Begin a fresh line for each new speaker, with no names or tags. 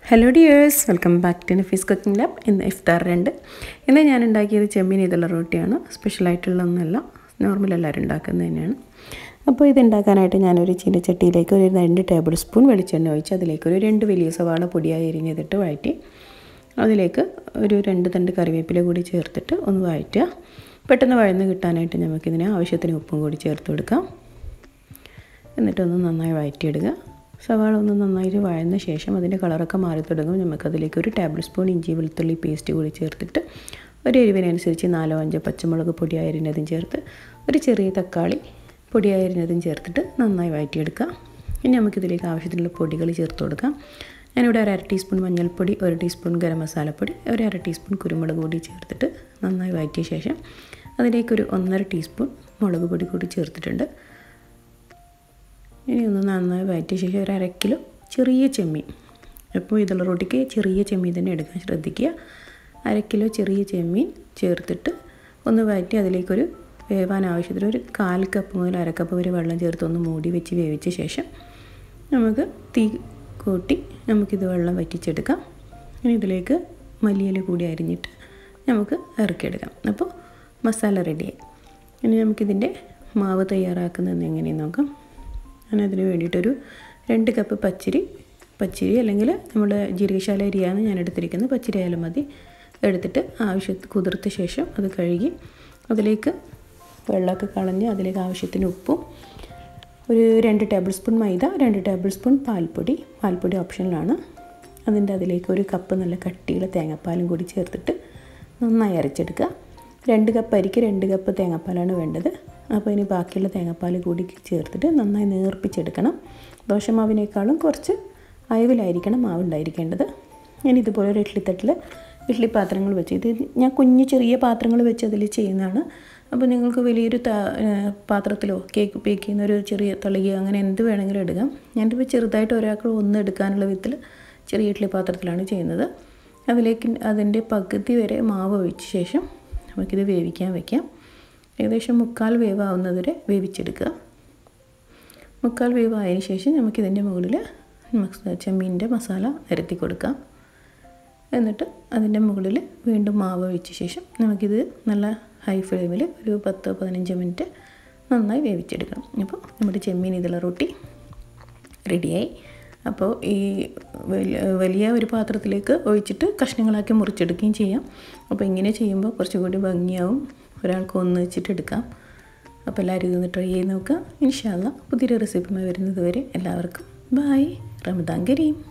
hello dears welcome back to Nafees cooking lab ഇന്ന് ഇഫ്താർ രണ്ട് ഇന്ന് ഞാൻ ഉണ്ടാക്കിയത് ചെമ്മീൻ ഇതുള്ള റൊട്ടിയാണ് സ്പെഷ്യലായിട്ടുള്ളതൊന്നുമല്ല നോർമൽ എല്ലാവരും ഉണ്ടാക്കുന്നത് തന്നെയാണ് അപ്പോൾ ഇത് ഉണ്ടാക്കാനായിട്ട് ഞാനൊരു ചീനച്ചട്ടിയിലേക്ക് ഒരു രണ്ട് ടേബിൾ സ്പൂൺ വെളിച്ചെണ്ണ ഒഴിച്ച് അതിലേക്ക് ഒരു രണ്ട് വലിയ സവാള പൊടിയായി എരിഞ്ഞതിട്ട് വഴറ്റി അതിലേക്ക് ഒരു രണ്ട് തണ്ട് കറിവേപ്പില കൂടി ചേർത്തിട്ട് ഒന്ന് വഴറ്റുക പെട്ടെന്ന് വഴന്ന് കിട്ടാനായിട്ട് നമുക്കിതിന് ആവശ്യത്തിന് ഉപ്പും കൂടി ചേർത്ത് കൊടുക്കാം എന്നിട്ടൊന്ന് നന്നായി വഴറ്റിയിടുക സവാള ഒന്ന് നന്നായിട്ട് വഴന്ന ശേഷം അതിൻ്റെ കളറൊക്കെ മാറി തുടങ്ങും നമുക്കതിലേക്ക് ഒരു ടേബിൾ സ്പൂൺ ഇഞ്ചി വെളുത്തുള്ളി പേസ്റ്റ് കൂടി ചേർത്തിട്ട് ഒരു എരിവിനനുസരിച്ച് നാലോ അഞ്ചോ പച്ചമുളക് പൊടിയായിരുന്നതും ചേർത്ത് ഒരു ചെറിയ തക്കാളി പൊടിയായിരുന്നതും ചേർത്തിട്ട് നന്നായി വഴറ്റിയെടുക്കുക ഇനി നമുക്കിതിലേക്ക് ആവശ്യത്തിനുള്ള പൊടികൾ ചേർത്ത് കൊടുക്കാം ഞാനിവിടെ ഒരു അര ടീസ്പൂൺ മഞ്ഞൾപ്പൊടി ഒരു ടീസ്പൂൺ ഗരം മസാലപ്പൊടി ഒരു അര ടീസ്പൂൺ കുരുമുളക് പൊടി ചേർത്തിട്ട് നന്നായി വഴറ്റിയ ശേഷം അതിലേക്കൊരു ഒന്നര ടീസ്പൂൺ മുളക് പൊടി കൂടി ചേർത്തിട്ടുണ്ട് ഇനി ഒന്ന് നന്നായി വഴറ്റിയ ശേഷം ഒരു അര കിലോ ചെറിയ ചെമ്മീൻ എപ്പോൾ ഇതുള്ള റൊട്ടിക്ക് ചെറിയ ചെമ്മീൻ തന്നെ എടുക്കാൻ ശ്രദ്ധിക്കുക അര കിലോ ചെറിയ ചെമ്മീൻ ചേർത്തിട്ട് ഒന്ന് വഴറ്റി അതിലേക്കൊരു വേവാൻ ആവശ്യത്തിന് ഒരു കാൽ കപ്പ് മുതൽ അര കപ്പ് വരെ വെള്ളം ചേർത്ത് ഒന്ന് മൂടി വെച്ച് വേവിച്ച ശേഷം നമുക്ക് തീ കൂട്ടി നമുക്കിത് വെള്ളം വറ്റിച്ചെടുക്കാം ഇനി ഇതിലേക്ക് മല്ലിയില കൂടി അരിഞ്ഞിട്ട് നമുക്ക് ഇറക്കിയെടുക്കാം അപ്പോൾ മസാല റെഡിയായി ഇനി നമുക്കിതിൻ്റെ മാവ് തയ്യാറാക്കുന്നത് എങ്ങനെയെന്ന് നോക്കാം ഞാനതിന് വേണ്ടിയിട്ടൊരു രണ്ട് കപ്പ് പച്ചരി പച്ചരി അല്ലെങ്കിൽ നമ്മുടെ ജീരകശാല അരിയാണ് ഞാൻ എടുത്തിരിക്കുന്നത് പച്ചരി ആയാലും മതി എടുത്തിട്ട് ആവശ്യത്തിന് കുതിർത്ത ശേഷം അത് കഴുകി അതിലേക്ക് വെള്ളമൊക്കെ കളഞ്ഞ് അതിലേക്ക് ആവശ്യത്തിന് ഉപ്പും ഒരു രണ്ട് ടേബിൾ സ്പൂൺ മൈദ രണ്ട് ടേബിൾ സ്പൂൺ പാൽപ്പൊടി പാൽപ്പൊടി ഓപ്ഷനിലാണ് അതിൻ്റെ അതിലേക്ക് ഒരു കപ്പ് നല്ല കട്ടിയുള്ള തേങ്ങാപ്പാലും കൂടി ചേർത്തിട്ട് നന്നായി അരച്ചെടുക്കുക രണ്ട് കപ്പ് അരിക്ക് രണ്ട് കപ്പ് തേങ്ങാപ്പാലാണ് വേണ്ടത് അപ്പോൾ ഇനി ബാക്കിയുള്ള തേങ്ങാപ്പാൽ കൂടി ചേർത്തിട്ട് നന്നായി നേർപ്പിച്ചെടുക്കണം ദോശമാവിനേക്കാളും കുറച്ച് അയവിലായിരിക്കണം മാവ് ഉണ്ടായിരിക്കേണ്ടത് ഞാൻ ഇതുപോലെ ഒരു ഇഡ്ലിത്തട്ടിൽ ഇഡ്ഡലി പാത്രങ്ങൾ വെച്ച് ഇത് ഞാൻ കുഞ്ഞു ചെറിയ പാത്രങ്ങൾ വെച്ച് അതിൽ ചെയ്യുന്നതാണ് അപ്പോൾ നിങ്ങൾക്ക് വലിയൊരു പാത്രത്തിലോ കേക്ക് ബേക്ക് ചെയ്യുന്ന ഒരു ചെറിയ തളികയോ അങ്ങനെ എന്ത് വേണമെങ്കിലും എടുക്കാം ഞാനിപ്പോൾ ചെറുതായിട്ട് ഒരാൾക്ക് ഒന്ന് എടുക്കാനുള്ള വിധത്തിൽ ചെറിയ ഇഡ്ഡലി പാത്രത്തിലാണ് ചെയ്യുന്നത് അതിലേക്ക് അതിൻ്റെ പകുതി വരെ മാവ് ഒഴിച്ച ശേഷം നമുക്കിത് വേവിക്കാൻ വയ്ക്കാം ഏകദേശം മുക്കാൽ വേവാവുന്നത് വരെ വേവിച്ചെടുക്കുക മുക്കാൽ വേവായതിന് ശേഷം നമുക്കിതിൻ്റെ മുകളിൽ ചെമ്മീൻ്റെ മസാല നിരത്തി കൊടുക്കാം എന്നിട്ട് അതിൻ്റെ മുകളിൽ വീണ്ടും മാവ് ഒഴിച്ച ശേഷം നമുക്കിത് നല്ല ഹൈ ഫ്ലെയിമിൽ ഒരു പത്ത് പതിനഞ്ച് മിനിറ്റ് നന്നായി വേവിച്ചെടുക്കണം അപ്പോൾ നമ്മുടെ ചെമ്മീൻ ഇതിലെ റൊട്ടി റെഡിയായി അപ്പോൾ ഈ വലിയ ഒരു പാത്രത്തിലേക്ക് ഒഴിച്ചിട്ട് കഷ്ണങ്ങളാക്കി മുറിച്ചെടുക്കുകയും ചെയ്യാം അപ്പോൾ ഇങ്ങനെ ചെയ്യുമ്പോൾ കുറച്ചുകൂടി ഭംഗിയാവും ഒരാൾക്ക് ഒന്ന് വെച്ചിട്ട് എടുക്കാം അപ്പോൾ എല്ലാവരും ഇതൊന്ന് ട്രൈ ചെയ്ത് നോക്കുക ഇൻഷാല്ല പുതിയൊരു റെസിപ്പിയുമായി വരുന്നത് വരെ എല്ലാവർക്കും ബായ് റമദാൻ കരീം